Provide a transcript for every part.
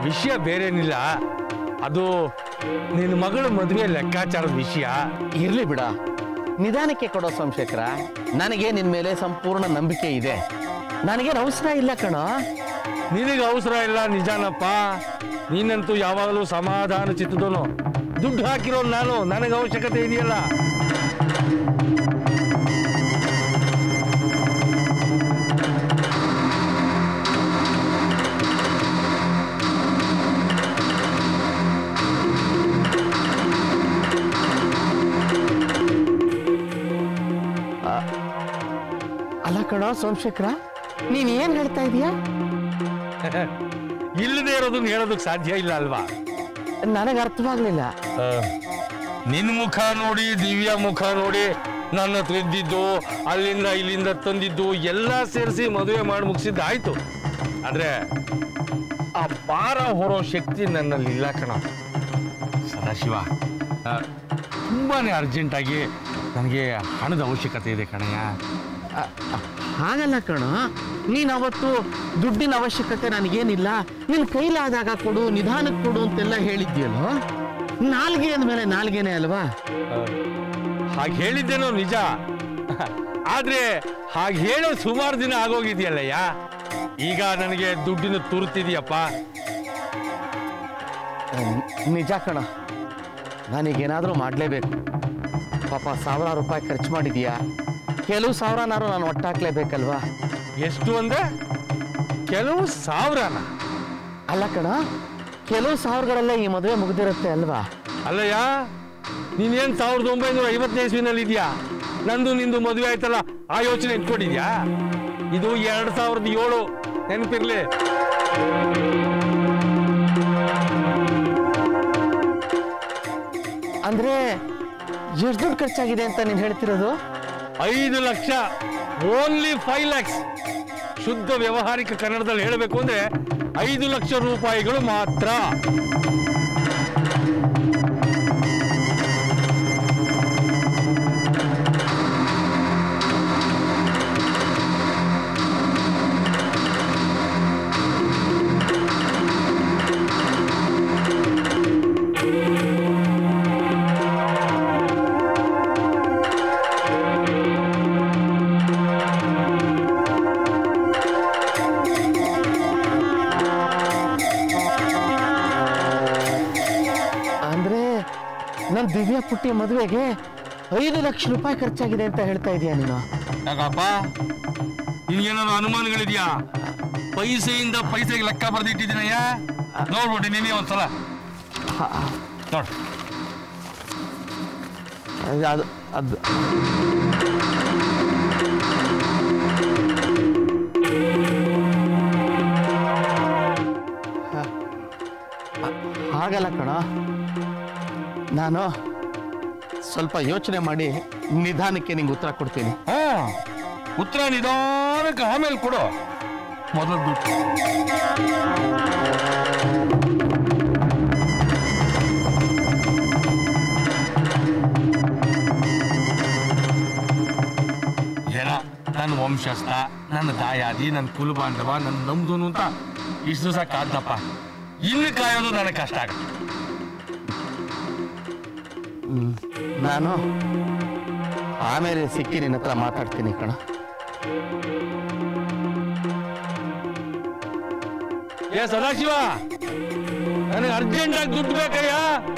ವಿಷಯ ಬೇರೇನಿಲ್ಲ ಅದು ನಿನ್ನ ಮಗಳ ಮದುವೆ ಲೆಕ್ಕಾಚಾರದ ವಿಷಯ ಇರ್ಲಿ ಬಿಡ ನಿಧಾನಕ್ಕೆ ಕೊಡೋ ಸೋಮಶೇಖರ ನನಗೆ ನಿನ್ ಮೇಲೆ ಸಂಪೂರ್ಣ ನಂಬಿಕೆ ಇದೆ ನನಗೇನು ಅವಸರ ಇಲ್ಲ ಕಣೋ ನಿನಗೆ ಅವಸರ ಇಲ್ಲ ನಿಜಾನಪ್ಪ ನೀನಂತೂ ಯಾವಾಗಲೂ ಸಮಾಧಾನ ಚಿತ್ತದೋನು ದುಡ್ಡು ಹಾಕಿರೋ ನಾನು ನನಗೆ ಅವಶ್ಯಕತೆ ಇದೆಯಲ್ಲ ಅಲ್ಲ ಕಣೋ ಸೋಮಶೇಖರ ನೀನ್ ಏನ್ ಹೇಳ್ತಾ ಇದೀಯಾ ಇಲ್ಲದೆ ಇರೋದನ್ನ ಹೇಳೋದಕ್ಕೆ ಸಾಧ್ಯ ಇಲ್ಲ ಅಲ್ವಾ ನನಗೆ ಅರ್ಥವಾಗ್ಲಿಲ್ಲ ಆ, ನಿನ್ ಮುಖ ನೋಡಿ ದಿವ್ಯಾ ಮುಖ ನೋಡಿ ನನ್ನ ಹತ್ರ ಇದ್ದಿದ್ದು ಅಲ್ಲಿಂದ ಇಲ್ಲಿಂದ ತಂದಿದ್ದು ಎಲ್ಲ ಸೇರಿಸಿ ಮದುವೆ ಮಾಡಿ ಮುಗಿಸಿದ್ದಾಯ್ತು ಆದ್ರೆ ಆ ಭಾರ ಹೊರೋ ಶಕ್ತಿ ನನ್ನಲ್ಲಿ ಇಲ್ಲ ಕಣ ಸದಾಶಿವ ಆ, ತುಂಬಾನೇ ಅರ್ಜೆಂಟಾಗಿ ನನಗೆ ಹಣದ ಅವಶ್ಯಕತೆ ಇದೆ ಕಣಯ್ಯ ಅ- ಅ- ಹಾಗಲ್ಲ ಕಣೋ ನೀನ್ ಅವತ್ತು ದುಡ್ಡಿನ ಅವಶ್ಯಕತೆ ನನಗೇನಿಲ್ಲ ನಿನ್ ಕೈಲಾದಾಗ ಕೊಡು ನಿಧಾನಕ್ಕೆ ಕೊಡು ಅಂತೆಲ್ಲ ಹೇಳಿದ್ಯಲ್ಲೋ ನಾಲ್ಗೆ ಅಂದ್ಮೇಲೆ ನಾಲ್ಗೆನೆ ಅಲ್ವಾ ಹಾಗೆ ಹೇಳಿದ್ದೇನೋ ನಿಜ ಆದ್ರೆ ಹಾಗೆ ಹೇಳೋ ಸುಮಾರು ದಿನ ಆಗೋಗಿದೆಯಲ್ಲಯ್ಯ ಈಗ ನನಗೆ ದುಡ್ಡಿನ ತುರ್ತಿದೆಯಪ್ಪ ನ್- ನಿಜ ಕಣ ನನಗೇನಾದರೂ ಮಾಡಲೇಬೇಕು ಪಾಪ ಸಾವಿರಾರು ರೂಪಾಯಿ ಖರ್ಚು ಮಾಡಿದೀಯಾ ಕೆಲವು ಸಾವಿರನಾರು ನಾನು ಒಟ್ಟಾಕ್ಲೇಬೇಕಲ್ವಾ ಎಷ್ಟು ಅಂದ್ರೆ ಕೆಲವು ಸಾವಿರನ ಅಲ್ಲ ಕಣ ಕೆಲವು ಸಾವಿರಗಳಲ್ಲೇ ಈ ಮದುವೆ ಮುಗ್ದಿರುತ್ತೆ ಅಲ್ವಾ ಅಲ್ಲಯ್ಯ ನೀನೇನ್ ಸಾವಿರದ ಒಂಬೈನೂರ ಐವತ್ತನೇ ಇಸ್ವಿನಲ್ಲಿ ಇದೆಯಾ ನಂದು ನಿಂದು ಮದುವೆ ಆಯ್ತಲ್ಲ ಆ ಯೋಚನೆ ಇಟ್ಕೊಂಡಿದ್ಯಾ ಇದು ಎರಡ್ ಸಾವಿರದ ಏಳು ನೆನಪಿರ್ಲಿ ಅಂದ್ರೆ ಎಷ್ಟು ದುಡ್ಡು ಖರ್ಚಾಗಿದೆ ಅಂತ ನೀನು ಹೇಳ್ತಿರೋದು ಐದು ಲಕ್ಷ ಓನ್ಲಿ ಫೈವ್ ಲ್ಯಾಕ್ಸ್ ಶುದ್ಧ ವ್ಯವಹಾರಿಕ ಕನ್ನಡದಲ್ಲಿ ಹೇಳಬೇಕು ಅಂದ್ರೆ ಐದು ಲಕ್ಷ ರೂಪಾಯಿಗಳು ಮಾತ್ರ ಅಂದ್ರೆ ನನ್ನ ದಿವ್ಯಾ ಪುಟ್ಟಿ ಮದುವೆಗೆ ಐದು ಲಕ್ಷ ರೂಪಾಯಿ ಖರ್ಚಾಗಿದೆ ಅಂತ ಹೇಳ್ತಾ ಇದೀಯ ನೀನು ಯಾಕಪ್ಪ ನಿನ್ಗೇನಾದ್ರು ಅನುಮಾನಗಳಿದ್ಯಾ ಪೈಸೆಯಿಂದ ಪೈಸೆಗೆ ಲೆಕ್ಕ ಬರೆದಿಟ್ಟಿದ್ದೀನಯ್ಯ ನೋಡ್ಬಿಟ್ಟು ನೀನೇ ಒಂದ್ಸಲ ನೋಡ್ ಅದು ಅದು ಹ- ಹ- ಹಾಗಲ್ಲ ಕಣ ನಾನು ಸ್ವಲ್ಪ ಯೋಚನೆ ಮಾಡಿ ನಿಧಾನಕ್ಕೆ ನಿಂಗೆ ಉತ್ತರ ಕೊಡ್ತೀನಿ ಹಾ ಉತ್ತರ ನಿಧಾನಕ್ಕೆ ಆಮೇಲೆ ಕೊಡು ಮೊದಲು ದುಡ್ಡು ಏನ ನನ್ನ ವಂಶಸ್ಥ ನನ್ನ ದಾಯಾದಿ ನನ್ನ ಕುಲಬಾಂಧವ ನನ್ನ ನಮ್ದುನು ಅಂತ ಇಷ್ಟು ದಿವಸ ಕಾದ್ನಪ್ಪ ಇನ್ನು ಕಾಯೋದು ನನಗೆ ಕಷ್ಟ ಆಗುತ್ತೆ ನಾನು ಆಮೇಲೆ ಸಿಕ್ಕಿ ನಿನ್ನ ಹತ್ರ ಮಾತಾಡ್ತೀನಿ ಕಣ ಏ ಸದಾಶಿವ ನನಗೆ ಅರ್ಜೆಂಟಾಗಿ ದುಡ್ಡು ಬೇಕಯ್ಯ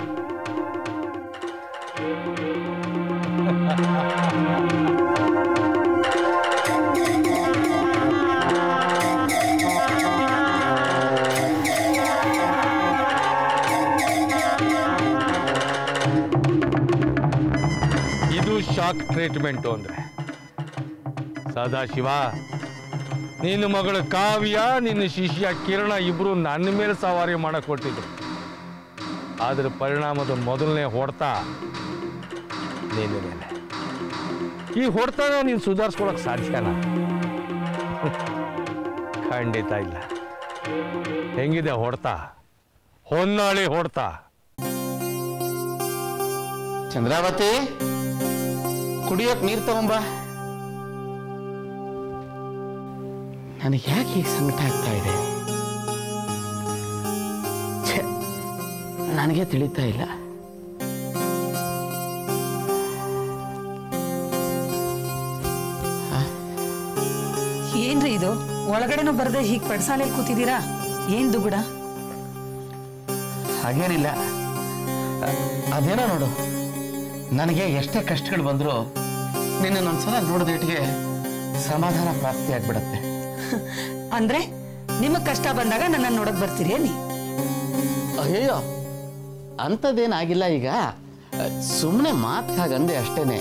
ಇದು ಶಾಕ್ ಟ್ರೀಟ್ಮೆಂಟು ಅಂದ್ರೆ ಸದಾಶಿವ ನಿನ್ನ ಮಗಳ ಕಾವ್ಯ ನಿನ್ನ ಶಿಷ್ಯ ಕಿರಣ ಇಬ್ರು ನನ್ನ ಮೇಲೆ ಸವಾರಿ ಮಾಡಕ್ ಕೊಟ್ಟಿದ್ರು ಆದ್ರ ಪರಿಣಾಮದ ಮೊದಲನೇ ಹೊಡೆತ ನಿನ್ನ ಮೇಲೆ ಈ ಹೊಡೆತನ ನೀನು ಸುಧಾರಿಸ್ಕೊಳಕ್ ಸಾಧ್ಯನಾ ಖಂಡಿತ ಇಲ್ಲ ಹೆಂಗಿದೆ ಹೊಡೆತ ಹೊನ್ನಾಳಿ ಹೊಡೆತ ಚಂದ್ರಾವತಿ ಕುಡಿಯೋಕ್ ನೀರು ತಗೊಂಬ ನನಗೆ ಯಾಕೆ ಹೀಗೆ ಸಂಕಟ ಆಗ್ತಾ ಇದೆ ನನಗೆ ತಿಳಿತಾ ಇಲ್ಲ ಏನ್ರಿ ಇದು ಒಳಗಡೆನೂ ಬರ್ದೆ ಹೀಗ್ ಪಡ್ಸಾಲೆಯಲ್ಲಿ ಕೂತಿದ್ದೀರಾ ಏನ್ ದುಗುಡ ಹಾಗೇನಿಲ್ಲ ಅ- ಅದೇನೋ ನೋಡು ನನಗೆ ಎಷ್ಟೇ ಕಷ್ಟಗಳು ಬಂದರೂ ನಿನ್ನೊಂದ್ಸಲ ನೋಡಿದೇಟಿಗೆ ಸಮಾಧಾನ ಪ್ರಾಪ್ತಿ ಆಗ್ಬಿಡತ್ತೆ ಅಂದ್ರೆ ನಿಮಗ್ ಕಷ್ಟ ಬಂದಾಗ ನನ್ನ ನೋಡಕ್ ಬರ್ತೀರಿ ನೀ ಅಯ್ಯೋ ಅಂಥದ್ದೇನಾಗಿಲ್ಲ ಈಗ ಸುಮ್ಮನೆ ಮಾತು ಹಾಗಂದೆ ಅಷ್ಟೇನೆ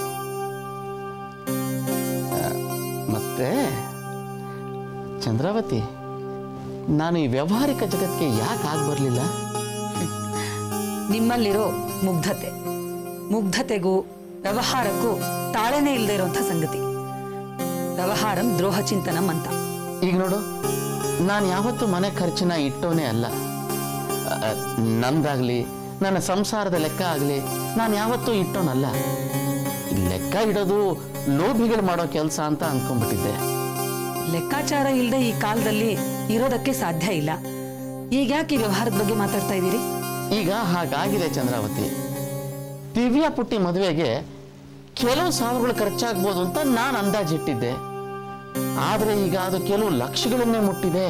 ಆ, ಮತ್ತೆ ಚಂದ್ರಾವತಿ ನಾನು ಈ ವ್ಯಾವಹಾರಿಕ ಜಗತ್ತಿಗೆ ಯಾಕೆ ಆಗಿ ಬರಲಿಲ್ಲ ನಿಮ್ಮಲ್ಲಿರೋ ಮುಗ್ಧತೆ ಮುಗ್ಧತೆಗೂ ವ್ಯವಹಾರಕ್ಕೂ ತಾಳೆನೇ ಇಲ್ಲದೆ ಇರುವಂಥ ಸಂಗತಿ ವ್ಯವಹಾರಂ ದ್ರೋಹ ಚಿಂತನಂ ಅಂತ ಈಗ ನೋಡು ನಾನು ಯಾವತ್ತೂ ಮನೆ ಖರ್ಚಿನ ಇಟ್ಟೋನೇ ಅಲ್ಲ ಆ, ನಂದಾಗ್ಲಿ ನನ್ನ ಸಂಸಾರದ ಲೆಕ್ಕ ಆಗಲಿ ನಾನು ಯಾವತ್ತೂ ಇಟ್ಟೋನಲ್ಲ ಲೆಕ್ಕ ಇಡೋದು ಲೋಭಿಗಳು ಮಾಡೋ ಕೆಲಸ ಅಂತ ಅಂದ್ಕೊಂಡ್ಬಿಟ್ಟಿದ್ದೆ ಲೆಕ್ಕಾಚಾರ ಇಲ್ಲದೆ ಈ ಕಾಲದಲ್ಲಿ ಇರೋದಕ್ಕೆ ಸಾಧ್ಯ ಇಲ್ಲ ಈಗ ಯಾಕೆ ಈ ವ್ಯವಹಾರದ ಬಗ್ಗೆ ಮಾತಾಡ್ತಾ ಇದ್ದೀರಿ ಈಗ ಹಾಗಾಗಿದೆ ಚಂದ್ರಾವತಿ ದಿವ್ಯಾ ಪುಟ್ಟಿ ಮದುವೆಗೆ ಕೆಲವು ಸಾವಿರಗಳು ಖರ್ಚಾಗ್ಬೋದು ಅಂತ ನಾನು ಅಂದಾಜಿಟ್ಟಿದ್ದೆ ಆದರೆ ಈಗ ಅದು ಕೆಲವು ಲಕ್ಷಗಳನ್ನೇ ಮುಟ್ಟಿದೆ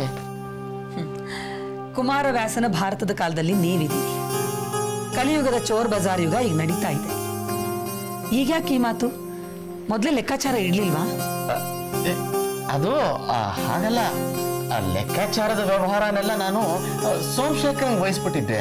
ಕುಮಾರವ್ಯಾಸನ ಭಾರತದ ಕಾಲದಲ್ಲಿ ನೀವಿದ್ದೀರಿ ಕಲಿಯುಗದ ಚೋರ್ ಬಜಾರ್ ಯುಗ ಈಗ ನಡೀತಾ ಇದೆ ಈಗ ಯಾಕೆ ಈ ಮಾತು ಮೊದಲೇ ಲೆಕ್ಕಾಚಾರ ಇಡ್ಲಿಲ್ವಾ ಅ, ಎ, ಅದು ಆ, ಹಾಗಲ್ಲ ಆ ಲೆಕ್ಕಾಚಾರದ ವ್ಯವಹಾರನೆಲ್ಲ ನಾನು ಆ, ಸೋಮಶೇಖರಂಗ್ ವಹಿಸ್ಬಿಟ್ಟಿದ್ದೆ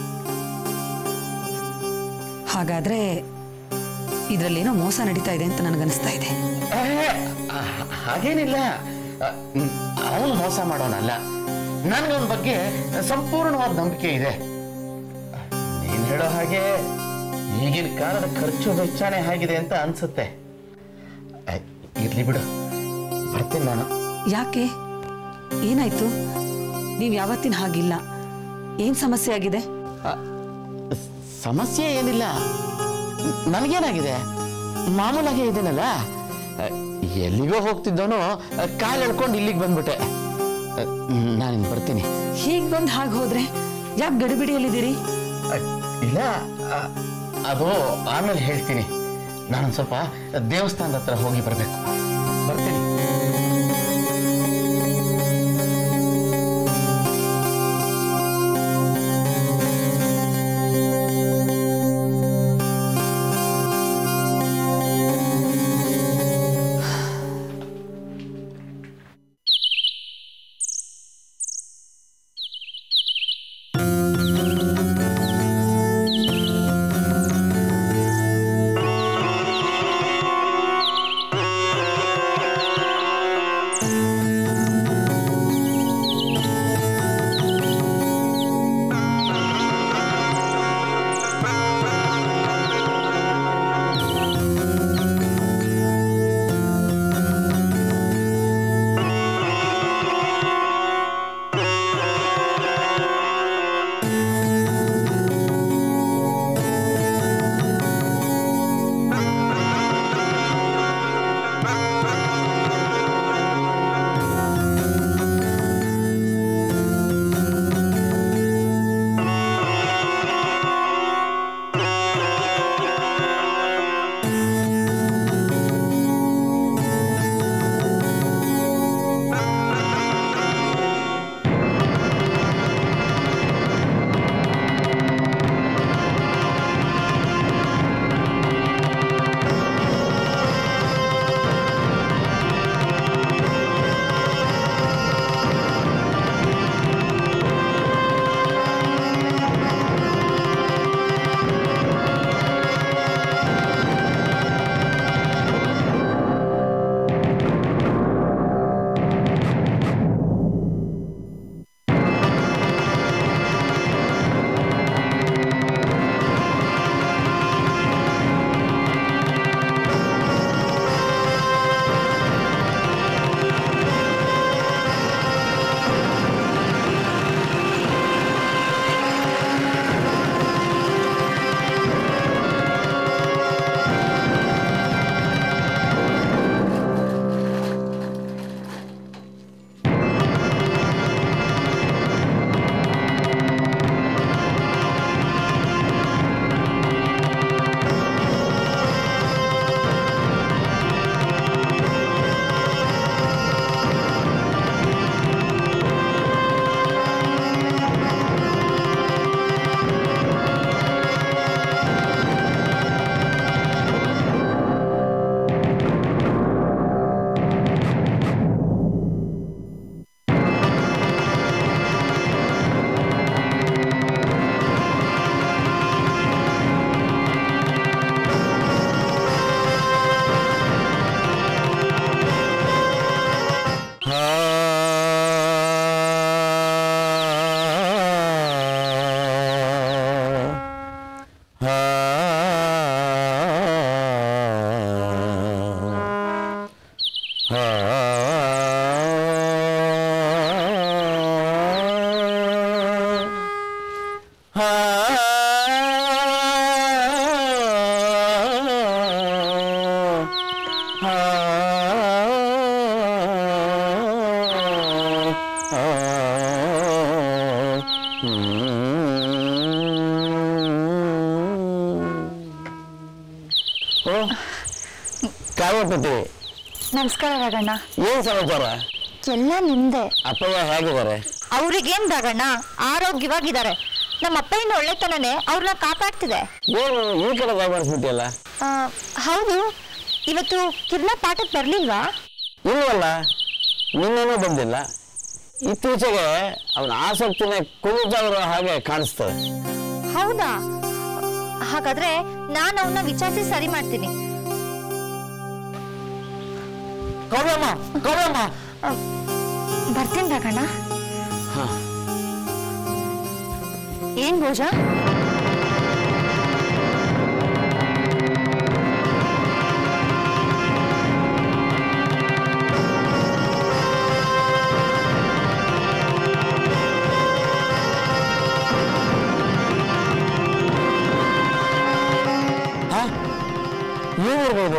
ಹಾಗಾದ್ರೆ ಇದರಲ್ಲೇನೋ ಮೋಸ ನಡೀತಾ ಇದೆ ಅಂತ ನನಗನ್ನಿಸ್ತಾ ಇದೆ ಏ, ಆ, ಹಾಗೇನಿಲ್ಲ ಅವನು ಮೋಸ ಮಾಡೋನಲ್ಲ ನನಗವನ ಬಗ್ಗೆ ಸಂಪೂರ್ಣವಾದ ನಂಬಿಕೆ ಇದೆ ನೀನು ಹೇಳೋ ಹಾಗೆ ಈಗಿನ ಕಾಲದ ಖರ್ಚು ವೆಚ್ಚನೇ ಆಗಿದೆ ಅಂತ ಅನ್ಸುತ್ತೆ ಆ, ಇರ್ಲಿ ಬಿಡು ಬರ್ತೀನಿ ನಾನು ಯಾಕೆ ಏನಾಯ್ತು ನೀವು ಯಾವತ್ತಿನ ಹಾಗಿಲ್ಲ ಏನ್ ಸಮಸ್ಯೆ ಆಗಿದೆ ಆ, ಸಮಸ್ಯೆ ಏನಿಲ್ಲ ನನಗೇನಾಗಿದೆ ಮಾಮೂಲಾಗೆ ಇದ್ದೀನಲ್ಲ ಆ, ಎಲ್ಲಿಗೋ ಹೋಗ್ತಿದ್ದವನು ಕಾಲು ಎಳ್ಕೊಂಡು ಇಲ್ಲಿಗೆ ಬಂದ್ಬಿಟ್ಟೆ ನಾನು ಬರ್ತೀನಿ ಹೀಗ್ ಬಂದ್ ಹಾಗೆ ಹೋದ್ರೆ ಯಾಕೆ ಗಡಿಬಿಡಿಯಲ್ಲಿದ್ದೀರಿ ಆ, ಇಲ್ಲ ಆ, ಅದು ಆಮೇಲೆ ಹೇಳ್ತೀನಿ ನಾನೊಂದು ಸ್ವಲ್ಪ ದೇವಸ್ಥಾನದ ಹತ್ರ ಹೋಗಿ ಬರಬೇಕು ಬರ್ತೀನಿ ಆ ಓ ಕಾವ್ಯಪತಿ ನಮಸ್ಕಾರ ರಾಗಣ್ಣ ಏನ್ ಸಮಾಚಾರ ಎಲ್ಲ ನಿಮ್ದೆ ಅಪ್ಪಯ್ಯ ಹೇಗಿದ್ದಾರೆ ಅವ್ರಿಗೇನ್ ರಾಗಣ್ಣ ಆರೋಗ್ಯವಾಗಿದ್ದಾರೆ ನಮ್ಮ ಅಪ್ಪಯ್ಯನ ಒಳ್ಳೆತನನೇ ಅವ್ರನ್ನ ಕಾಪಾಡ್ತಿದೆ ಏನು ಈ ಕಡೆ ದಯಮಾಡಿಸ್ಬಿಟ್ಟಿಯಲ್ಲ ಆ, ಹೌದು ಇವತ್ತು ಕಿರಣ ಪಾಠಕ್ಕೆ ಬರ್ಲಿಲ್ವಾ ಇಲ್ವಲ್ಲ ನಿನ್ನೇನೂ ಬಂದಿಲ್ಲ ಇತ್ತೀಚೆಗೆ ಅವನ ಆಸಕ್ತಿನ ಕುಳಿತವರ ಹಾಗೆ ಕಾಣಿಸ್ತದೆ ಹೌದಾ ಹಾಗಾದ್ರೆ ನಾನು ಅವನ್ನ ವಿಚಾರಿಸಿ ಸರಿ ಮಾಡ್ತೀನಿ ಕೌರಮ್ಮ ಕೌರಮ್ಮ ಆ, ಬರ್ತೀನಿ ರಾಗಣ್ಣ ಹಾ. ಏನ್ ಭೋಜ ಹಾ ಏನಿರ್ಬೋದು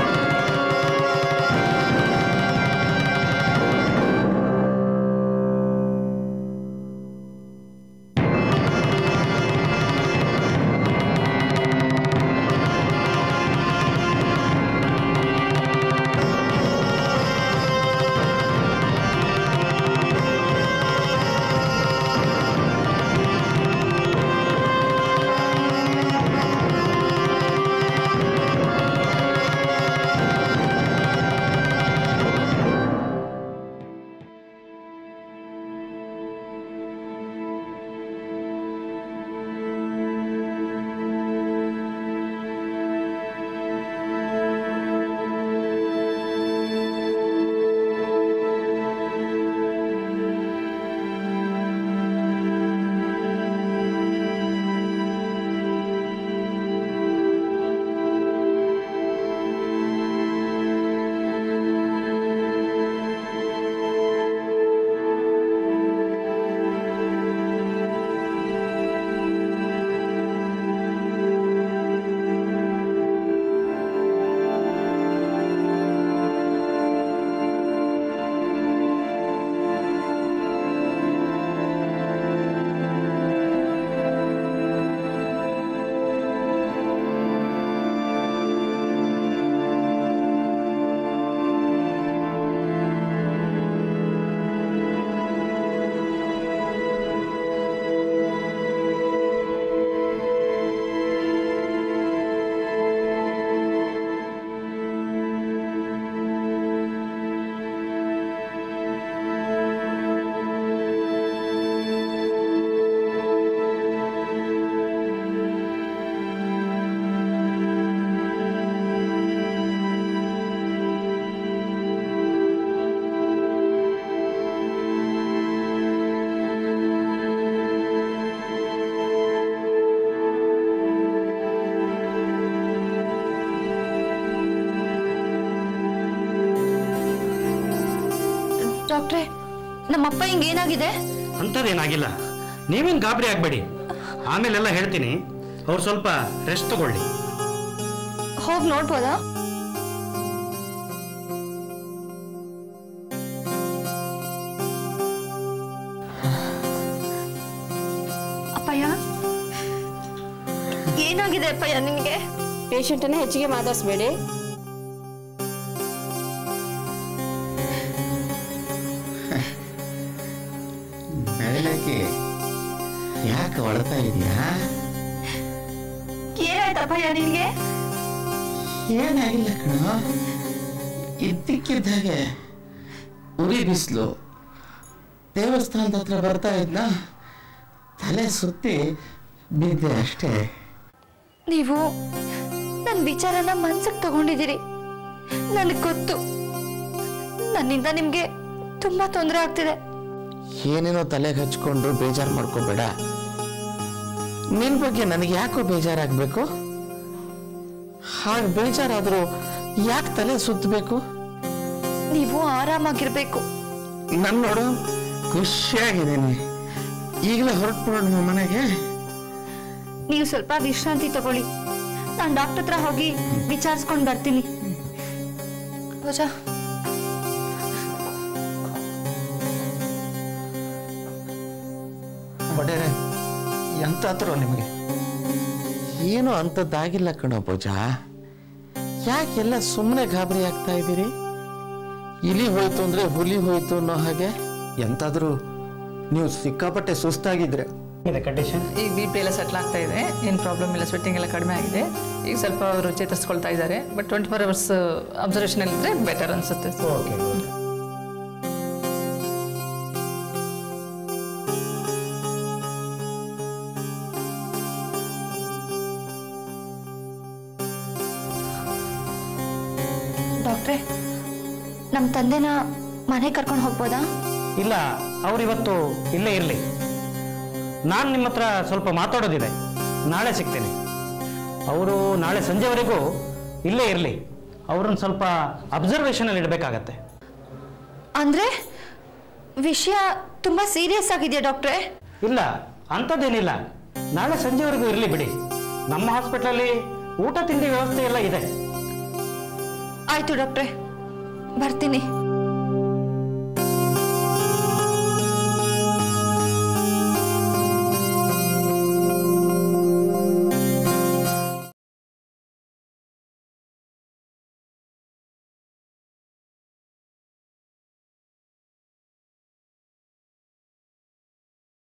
ಡಾಕ್ಟ್ರೆ ನಮ್ಮಪ್ಪ ಹಿಂಗ್ ಏನಾಗಿದೆ ಅಂಥದ್ದೇನಾಗಿಲ್ಲ ನೀವೇನು ಗಾಬರಿ ಆಗಬೇಡಿ ಆಮೇಲೆಲ್ಲ ಹೇಳ್ತೀನಿ ಅವ್ರು ಸ್ವಲ್ಪ ರೆಸ್ಟ್ ತಗೊಳ್ಳಿ ಹೋಗಿ ನೋಡ್ಬೋದಾ ಅಪ್ಪಯ್ಯ ಏನಾಗಿದೆ ಅಪ್ಪಯ್ಯ ನಿನಗೆ ಪೇಷಂಟನ್ನ ಹೆಚ್ಚಿಗೆ ಮಾತಾಡಿಸ್ಬೇಡಿ ಬೆಳಗ್ಗೆ ಯಾಕೆ ಹೊಡ್ತಾ ಇದೀಯಾ ಏನಾಯ್ತಪ್ಪಯ್ಯ ನಿನಗೆ ಏನಾಗಿಲ್ಲ ಕಣ ಇದ್ದಕ್ಕಿದ್ದಾಗೆ ಉರಿ ಬಿಸಿಲು ದೇವಸ್ಥಾನದ ಹತ್ರ ಬರ್ತಾ ಇದ್ನ ತಲೆ ಸುತ್ತಿ ಬಿದ್ದೆ ಅಷ್ಟೇ ನೀವು ನನ್ನ ವಿಚಾರನ ಮನ್ಸಿಗೆ ತಗೊಂಡಿದ್ದೀರಿ ನನಗೆ ಗೊತ್ತು ನನ್ನಿಂದ ನಿಮಗೆ ತುಂಬಾ ತೊಂದರೆ ಆಗ್ತಿದೆ ಏನೇನೋ ತಲೆಗೆ ಹಚ್ಕೊಂಡು ಬೇಜಾರು ಮಾಡ್ಕೋಬೇಡ ನಿನ್ ಬಗ್ಗೆ ನನಗೆ ಯಾಕೋ ಬೇಜಾರಾಗಬೇಕು ಹಾಗೆ ಬೇಜಾರಾದರೂ ಯಾಕೆ ತಲೆ ಸುತ್ತಬೇಕು ನೀವು ಆರಾಮಾಗಿರ್ಬೇಕು ನಾನು ನೋಡು ಖುಷಿಯಾಗಿದ್ದೀನಿ ಈಗಲೇ ಹೊರಟ್ಬಿಡೋಣ ನಮ್ಮ ಮನೆಗೆ ನೀವು ಸ್ವಲ್ಪ ವಿಶ್ರಾಂತಿ ತಗೊಳ್ಳಿ ನಾನು ಡಾಕ್ಟರ್ ಹತ್ರ ಹೋಗಿ ವಿಚಾರಿಸ್ಕೊಂಡು ಬರ್ತೀನಿ ಪೂಜಾ ಒಡೆಯರೆ ಎಂತಾದ್ರು ನಿಮಗೆ ಏನು ಅಂಥದ್ದಾಗಿಲ್ಲ ಕಣೋ ಭುಜ ಯಾಕೆಲ್ಲ ಸುಮ್ಮನೆ ಗಾಬರಿ ಆಗ್ತಾ ಇದ್ದೀರಿ ಇಲಿ ಹೋಯ್ತು ಅಂದ್ರೆ ಹುಲಿ ಹೋಯ್ತು ಅನ್ನೋ ಹಾಗೆ ಎಂತಾದ್ರೂ ನೀವು ಸಿಕ್ಕಾಪಟ್ಟೆ ಸುಸ್ತಾಗಿದ್ರೆ ಇದೆ ಕಂಡೀಷನ್ ಈಗ ಬಿ ಪಿ ಎಲ್ಲ ಸೆಟ್ಲ್ ಆಗ್ತಾ ಇದೆ ಏನು ಪ್ರಾಬ್ಲಮ್ ಇಲ್ಲ ಸ್ವೆಟ್ಟಿಂಗ್ ಎಲ್ಲ ಕಡಿಮೆ ಆಗಿದೆ ಈಗ ಸ್ವಲ್ಪ ಅವರು ಚೇತರಿಸ್ಕೊಳ್ತಾ ಇದ್ದಾರೆ but twenty four hours observation ಇದ್ದರೆ ಬೆಟರ್ ಅನಿಸುತ್ತೆ ಓಕೆ ಡಾಕ್ಟ್ರೆ ನಮ್ಮ ತಂದೆನ ಮನೆ ಕರ್ಕೊಂಡು ಹೋಗ್ಬೋದಾ ಇಲ್ಲ ಅವರಿವತ್ತು ಇಲ್ಲೇ ಇರಲಿ ನಾನು ನಿಮ್ಮ ಹತ್ರ ಸ್ವಲ್ಪ ಮಾತಾಡೋದಿದೆ ನಾಳೆ ಸಿಗ್ತೇನೆ ಅವರು ನಾಳೆ ಸಂಜೆವರೆಗೂ ಇಲ್ಲೇ ಇರಲಿ ಅವ್ರನ್ನ ಸ್ವಲ್ಪ ಅಬ್ಸರ್ವೇಷನಲ್ಲಿ ಇಡಬೇಕಾಗತ್ತೆ ಅಂದ್ರೆ ವಿಷಯ ತುಂಬಾ ಸೀರಿಯಸ್ ಆಗಿದೆಯಾ ಡಾಕ್ಟ್ರೆ ಇಲ್ಲ ಅಂಥದ್ದೇನಿಲ್ಲ ನಾಳೆ ಸಂಜೆವರೆಗೂ ಇರಲಿ ಬಿಡಿ ನಮ್ಮ ಹಾಸ್ಪಿಟ್ಲಲ್ಲಿ ಊಟ ತಿಂಡಿ ವ್ಯವಸ್ಥೆ ಎಲ್ಲ ಇದೆ ಆಯ್ತು ಡಾಕ್ಟ್ರೆ ಬರ್ತೀನಿ